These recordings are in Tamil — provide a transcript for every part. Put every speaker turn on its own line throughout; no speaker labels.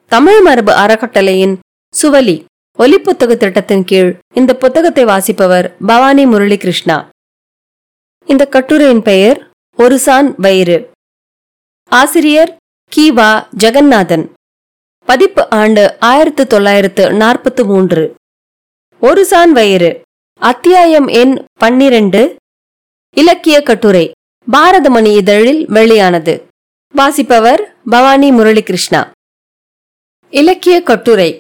தமிழ் மரபு அறக்கட்டளையின் சுவலி ஒலிப்புத்தக திட்டத்தின் கீழ் இந்த புத்தகத்தை வாசிப்பவர் பவானி முரளி கிருஷ்ணா இந்த கட்டுரையின் பெயர் ஒரு சான் வயிறு ஆசிரியர் கீவா ஜெகநாதன் பதிப்பு ஆண்டு ஆயிரத்து தொள்ளாயிரத்து நாற்பத்து மூன்று ஒரு சான் வயிறு அத்தியாயம் எண் பன்னிரண்டு இலக்கிய கட்டுரை பாரதமணி இதழில் வெளியானது வாசிப்பவர் பவானி முரளி கிருஷ்ணா இலக்கிய கட்டுரை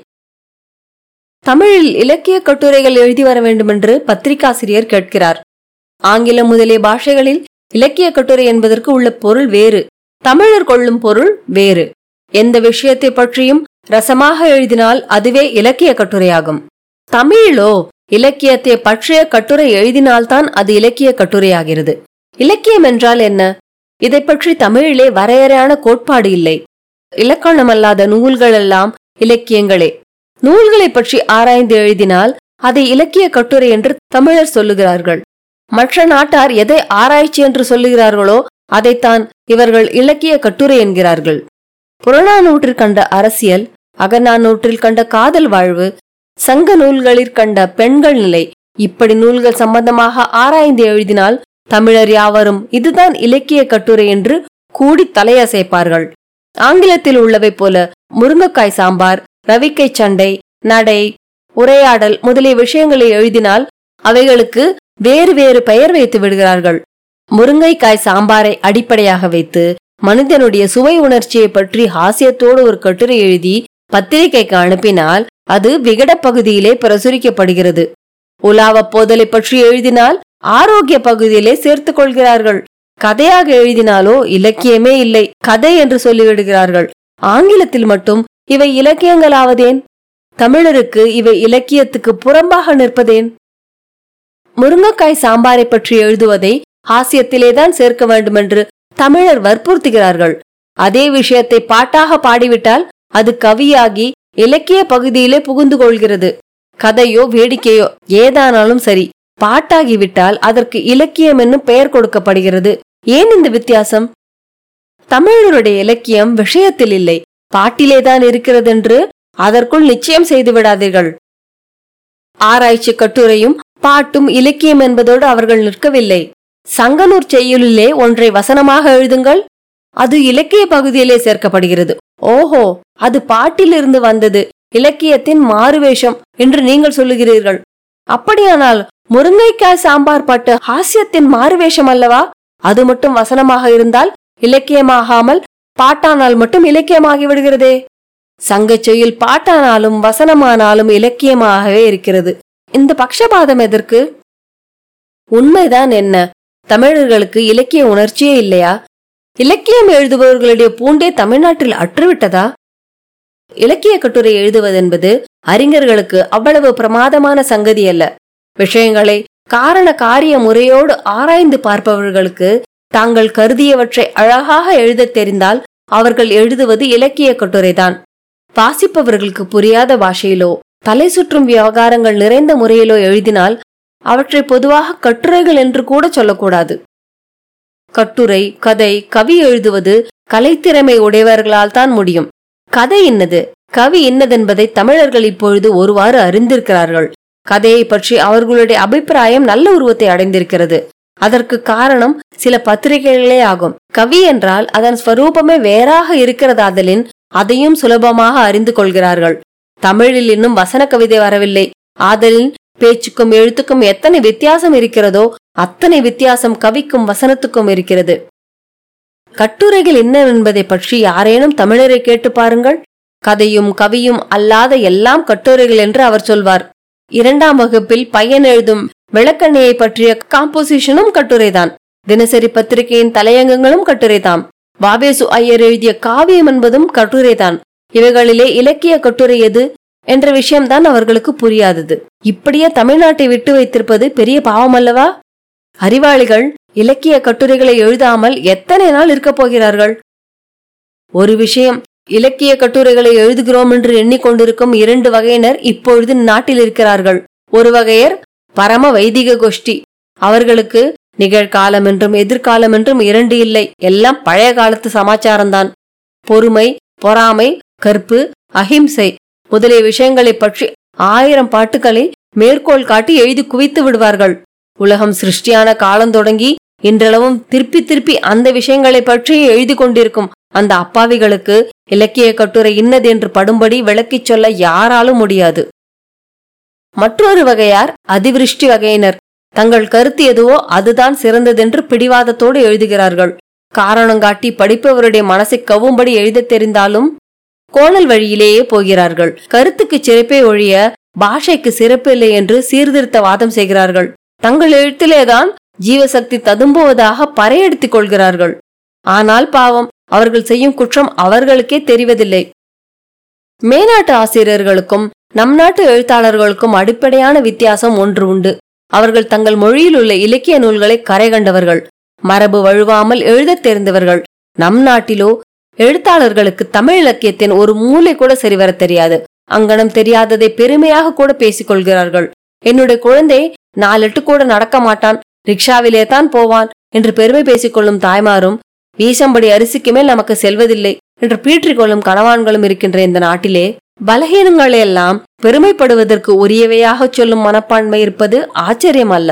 தமிழில் இலக்கிய கட்டுரைகள் எழுதி வர வேண்டுமென்று பத்திரிகாசிரியர் கேட்கிறார் ஆங்கிலம் முதலிய பாஷைகளில் இலக்கிய கட்டுரை என்பதற்கு உள்ள பொருள் வேறு தமிழர் கொள்ளும் பொருள் வேறு எந்த விஷயத்தை பற்றியும் ரசமாக எழுதினால் அதுவே இலக்கிய கட்டுரையாகும் தமிழிலோ இலக்கியத்தை பற்றிய கட்டுரை எழுதினால்தான் அது இலக்கிய கட்டுரையாகிறது இலக்கியம் என்றால் என்ன இதை பற்றி தமிழிலே வரையறையான கோட்பாடு இல்லை இலக்கணமல்லாத நூல்கள் எல்லாம் இலக்கியங்களே நூல்களை பற்றி ஆராய்ந்து எழுதினால் அதை இலக்கிய கட்டுரை என்று தமிழர் சொல்லுகிறார்கள் மற்ற நாட்டார் எதை ஆராய்ச்சி என்று சொல்லுகிறார்களோ அதைத்தான் இவர்கள் இலக்கிய கட்டுரை என்கிறார்கள் புறநானூற்றில் கண்ட அரசியல் அகநானூற்றில் கண்ட காதல் வாழ்வு சங்க நூல்களில் கண்ட பெண்கள் நிலை இப்படி நூல்கள் சம்பந்தமாக ஆராய்ந்து எழுதினால் தமிழர் யாவரும் இதுதான் இலக்கிய கட்டுரை என்று கூடி தலையசைப்பார்கள் ஆங்கிலத்தில் உள்ளவை போல முருங்கைக்காய் சாம்பார் ரவிக்கை சண்டை நடை உரையாடல் முதலிய விஷயங்களை எழுதினால் அவைகளுக்கு வேறு வேறு பெயர் வைத்து விடுகிறார்கள் முருங்கைக்காய் சாம்பாரை அடிப்படையாக வைத்து மனிதனுடைய சுவை உணர்ச்சியை பற்றி ஹாசியத்தோடு ஒரு கட்டுரை எழுதி பத்திரிகைக்கு அனுப்பினால் அது விகட பகுதியிலே பிரசுரிக்கப்படுகிறது உலாவ போதலை பற்றி எழுதினால் ஆரோக்கிய பகுதியிலே சேர்த்துக் கொள்கிறார்கள் கதையாக எழுதினாலோ இலக்கியமே இல்லை கதை என்று சொல்லிவிடுகிறார்கள் ஆங்கிலத்தில் மட்டும் இவை இலக்கியங்களாவதேன் தமிழருக்கு இவை இலக்கியத்துக்கு புறம்பாக நிற்பதேன் முருங்கைக்காய் சாம்பாரை பற்றி எழுதுவதை ஹாஸ்யத்திலேதான் சேர்க்க வேண்டுமென்று தமிழர் வற்புறுத்துகிறார்கள் அதே விஷயத்தை பாட்டாக பாடிவிட்டால் அது கவியாகி இலக்கிய பகுதியிலே புகுந்து கொள்கிறது கதையோ வேடிக்கையோ ஏதானாலும் சரி பாட்டாகிவிட்டால் அதற்கு இலக்கியம் என்னும் பெயர் கொடுக்கப்படுகிறது ஏன் இந்த வித்தியாசம் தமிழருடைய இலக்கியம் விஷயத்தில் இல்லை பாட்டிலேதான் இருக்கிறதென்று அதற்குள் நிச்சயம் செய்து விடாதீர்கள் ஆராய்ச்சி கட்டுரையும் பாட்டும் இலக்கியம் என்பதோடு அவர்கள் நிற்கவில்லை சங்கனூர் செய்யுளிலே ஒன்றை வசனமாக எழுதுங்கள் அது இலக்கிய பகுதியிலே சேர்க்கப்படுகிறது ஓஹோ அது பாட்டிலிருந்து வந்தது இலக்கியத்தின் மாறுவேஷம் என்று நீங்கள் சொல்லுகிறீர்கள் அப்படியானால் முருங்கைக்காய் சாம்பார் பாட்டு ஹாஸ்யத்தின் மாறுவேஷம் அல்லவா அது மட்டும் வசனமாக இருந்தால் இலக்கியமாகாமல் பாட்டானால் மட்டும் இலக்கியமாகி விடுகிறதே சங்கச் செய்யுள் பாட்டானாலும் வசனமானாலும் இலக்கியமாகவே இருக்கிறது இந்த பக்ஷபாதம் எதற்கு உண்மைதான் என்ன தமிழர்களுக்கு இலக்கிய உணர்ச்சியே இல்லையா இலக்கியம் எழுதுபவர்களுடைய பூண்டே தமிழ்நாட்டில் அற்றுவிட்டதா இலக்கிய கட்டுரை எழுதுவதென்பது அறிஞர்களுக்கு அவ்வளவு பிரமாதமான சங்கதி அல்ல விஷயங்களை காரண காரிய முறையோடு ஆராய்ந்து பார்ப்பவர்களுக்கு தாங்கள் கருதியவற்றை அழகாக எழுதத் தெரிந்தால் அவர்கள் எழுதுவது இலக்கிய கட்டுரைதான் வாசிப்பவர்களுக்கு புரியாத பாஷையிலோ தலை சுற்றும் விவகாரங்கள் நிறைந்த முறையிலோ எழுதினால் அவற்றை பொதுவாக கட்டுரைகள் என்று கூட சொல்லக்கூடாது கட்டுரை கதை கவி எழுதுவது கலைத்திறமை உடையவர்களால் தான் முடியும் கதை இன்னது கவி இன்னதென்பதை தமிழர்கள் இப்பொழுது ஒருவாறு அறிந்திருக்கிறார்கள் கதையை பற்றி அவர்களுடைய அபிப்பிராயம் நல்ல உருவத்தை அடைந்திருக்கிறது அதற்கு காரணம் சில பத்திரிகைகளே ஆகும் கவி என்றால் அதன் ஸ்வரூபமே வேறாக இருக்கிறதாதலின் அதையும் சுலபமாக அறிந்து கொள்கிறார்கள் தமிழில் இன்னும் வசன கவிதை வரவில்லை ஆதலின் பேச்சுக்கும் எழுத்துக்கும் எத்தனை வித்தியாசம் இருக்கிறதோ அத்தனை வித்தியாசம் கவிக்கும் வசனத்துக்கும் இருக்கிறது கட்டுரைகள் என்ன என்பதை பற்றி யாரேனும் தமிழரை கேட்டு பாருங்கள் கதையும் கவியும் அல்லாத எல்லாம் கட்டுரைகள் என்று அவர் சொல்வார் இரண்டாம் வகுப்பில் பையன் எழுதும் விளக்கண்ணையை பற்றிய காம்போசிஷனும் கட்டுரைதான் தினசரி பத்திரிகையின் தலையங்கங்களும் கட்டுரைதாம் வாவேசு ஐயர் எழுதிய காவியம் என்பதும் கட்டுரைதான் இவைகளிலே இலக்கிய கட்டுரை எது என்ற விஷயம்தான் அவர்களுக்கு புரியாதது இப்படியே தமிழ்நாட்டை விட்டு வைத்திருப்பது பெரிய பாவம் அல்லவா அறிவாளிகள் இலக்கிய கட்டுரைகளை எழுதாமல் எத்தனை நாள் இருக்கப் போகிறார்கள் ஒரு விஷயம் இலக்கிய கட்டுரைகளை எழுதுகிறோம் என்று எண்ணிக்கொண்டிருக்கும் இரண்டு வகையினர் இப்பொழுது நாட்டில் இருக்கிறார்கள் ஒரு வகையர் பரம வைதிக கோஷ்டி அவர்களுக்கு நிகழ்காலம் என்றும் எதிர்காலம் என்றும் இரண்டு இல்லை எல்லாம் பழைய காலத்து சமாச்சாரம்தான் பொறுமை பொறாமை கற்பு அஹிம்சை முதலிய விஷயங்களைப் பற்றி ஆயிரம் பாட்டுகளை மேற்கோள் காட்டி எழுதி குவித்து விடுவார்கள் உலகம் சிருஷ்டியான காலம் தொடங்கி இன்றளவும் திருப்பி திருப்பி அந்த விஷயங்களை பற்றி எழுதி கொண்டிருக்கும் அந்த அப்பாவிகளுக்கு இலக்கிய கட்டுரை இன்னதென்று படும்படி விளக்கிச் சொல்ல யாராலும் முடியாது மற்றொரு வகையார் அதிவிருஷ்டி வகையினர் தங்கள் கருத்து எதுவோ அதுதான் சிறந்ததென்று பிடிவாதத்தோடு எழுதுகிறார்கள் காரணம் காட்டி படிப்பவருடைய மனசை கவும்படி எழுதத் தெரிந்தாலும் கோணல் வழியிலேயே போகிறார்கள் கருத்துக்கு சிறப்பே ஒழிய பாஷைக்கு சிறப்பு இல்லை என்று சீர்திருத்த வாதம் செய்கிறார்கள் தங்கள் எழுத்திலேதான் ஜீவசக்தி ததும்புவதாக பறையெடுத்துக் கொள்கிறார்கள் ஆனால் பாவம் அவர்கள் செய்யும் குற்றம் அவர்களுக்கே தெரிவதில்லை மேநாட்டு ஆசிரியர்களுக்கும் நம் நாட்டு எழுத்தாளர்களுக்கும் அடிப்படையான வித்தியாசம் ஒன்று உண்டு அவர்கள் தங்கள் மொழியில் உள்ள இலக்கிய நூல்களை கரை கண்டவர்கள் மரபு வழுவாமல் எழுதத் தெரிந்தவர்கள் நம் நாட்டிலோ எழுத்தாளர்களுக்கு தமிழ் இலக்கியத்தின் ஒரு மூலை கூட சரிவர தெரியாது அங்கனம் தெரியாததை பெருமையாக கூட பேசிக் கொள்கிறார்கள் என்னுடைய குழந்தை நாலெட்டு கூட நடக்க மாட்டான் ரிக்ஷாவிலே தான் போவான் என்று பெருமை பேசிக்கொள்ளும் தாய்மாரும் வீசம்படி அரிசிக்கு மேல் நமக்கு செல்வதில்லை என்று பீற்றிக் கொள்ளும் கணவான்களும் இருக்கின்ற இந்த நாட்டிலே பலகீனங்களை எல்லாம் பெருமைப்படுவதற்கு உரியவையாக சொல்லும் மனப்பான்மை இருப்பது ஆச்சரியம் அல்ல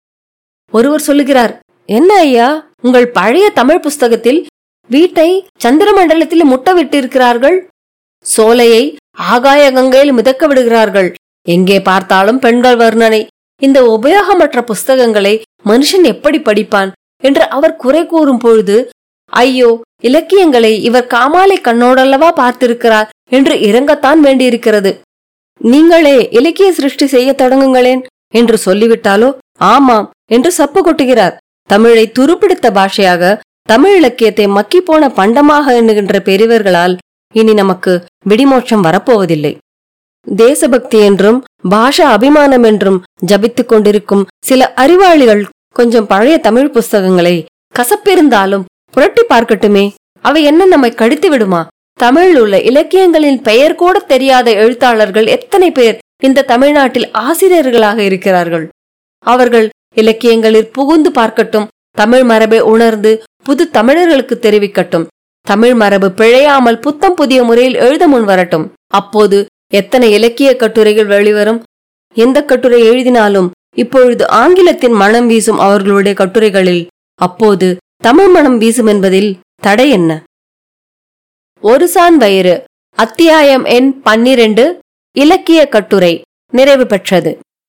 ஒருவர் சொல்லுகிறார் என்ன ஐயா உங்கள் பழைய தமிழ் புஸ்தகத்தில் வீட்டை சந்திரமண்டலத்தில் முட்ட விட்டிருக்கிறார்கள் சோலையை ஆகாய கங்கையில் மிதக்க விடுகிறார்கள் எங்கே பார்த்தாலும் பெண்கள் வர்ணனை இந்த உபயோகமற்ற புஸ்தகங்களை மனுஷன் எப்படி படிப்பான் என்று அவர் குறை கூறும் பொழுது ஐயோ இலக்கியங்களை இவர் காமாலை கண்ணோடல்லவா பார்த்திருக்கிறார் என்று இறங்கத்தான் வேண்டியிருக்கிறது நீங்களே இலக்கிய சிருஷ்டி செய்ய தொடங்குங்களேன் என்று சொல்லிவிட்டாலோ ஆமாம் என்று சப்பு கொட்டுகிறார் தமிழை துருப்பிடித்த பாஷையாக தமிழ் இலக்கியத்தை மக்கி போன பண்டமாக எண்ணுகின்ற பெரியவர்களால் இனி நமக்கு விடிமோட்சம் வரப்போவதில்லை தேசபக்தி என்றும் பாஷா அபிமானம் என்றும் ஜபித்துக் கொண்டிருக்கும் சில அறிவாளிகள் கொஞ்சம் பழைய தமிழ் புஸ்தகங்களை கசப்பிருந்தாலும் புரட்டி பார்க்கட்டுமே அவை என்ன நம்மை கடித்து விடுமா தமிழில் உள்ள இலக்கியங்களின் பெயர் கூட தெரியாத எழுத்தாளர்கள் எத்தனை பேர் இந்த தமிழ்நாட்டில் ஆசிரியர்களாக இருக்கிறார்கள் அவர்கள் இலக்கியங்களில் புகுந்து பார்க்கட்டும் தமிழ் மரபை உணர்ந்து புது தமிழர்களுக்கு தெரிவிக்கட்டும் தமிழ் மரபு பிழையாமல் புத்தம் புதிய முறையில் எழுத முன் வரட்டும் அப்போது எத்தனை இலக்கிய கட்டுரைகள் வெளிவரும் எந்த கட்டுரை எழுதினாலும் இப்பொழுது ஆங்கிலத்தின் மனம் வீசும் அவர்களுடைய கட்டுரைகளில் அப்போது தமிழ் மனம் வீசும் என்பதில் தடை என்ன ஒரு சான் வயிறு அத்தியாயம் எண் பன்னிரண்டு இலக்கிய கட்டுரை நிறைவு பெற்றது